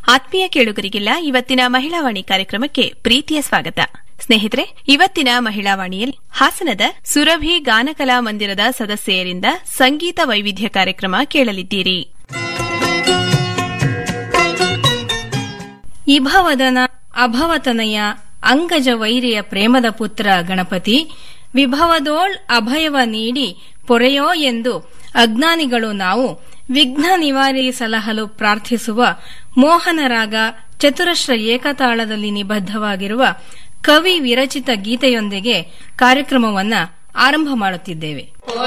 ಆತ್ಮೀಯ ಕೇಳುಗರಿಗೆಲ್ಲ ಇವತ್ತಿನ ಮಹಿಳಾವಾಣಿ ಕಾರ್ಯಕ್ರಮಕ್ಕೆ ಪ್ರೀತಿಯ ಸ್ವಾಗತ ಸ್ನೇಹಿತರೆ ಇವತ್ತಿನ ಮಹಿಳಾವಾಣಿಯಲ್ಲಿ ಹಾಸನದ ಸುರಭಿ ಗಾನಕಲಾ ಮಂದಿರದ ಸದಸ್ಯರಿಂದ ಸಂಗೀತ ವೈವಿಧ್ಯ ಕಾರ್ಯಕ್ರಮ ಕೇಳಲಿದ್ದೀರಿ ಇಭವದನ ಅಭವತನಯ ಅಂಗಜ ವೈರಿಯ ಪ್ರೇಮದ ಪುತ್ರ ಗಣಪತಿ ವಿಭವದೋಳ್ ಅಭಯವ ನೀಡಿ ಪೊರೆಯೋ ಎಂದು ಅಜ್ಞಾನಿಗಳು ನಾವು ವಿಘ್ನ ನಿವಾರಿಸಲಹಲು ಪ್ರಾರ್ಥಿಸುವ ಮೋಹನರಾಗ ಚತುರಶ್ರ ಏಕತಾಳದಲ್ಲಿ ನಿಬದ್ಧವಾಗಿರುವ ಕವಿ ವಿರಚಿತ ಗೀತೆಯೊಂದಿಗೆ ಕಾರ್ಯಕ್ರಮವನ್ನ ಆರಂಭ ಮಾಡುತ್ತಿದ್ದೇವೆ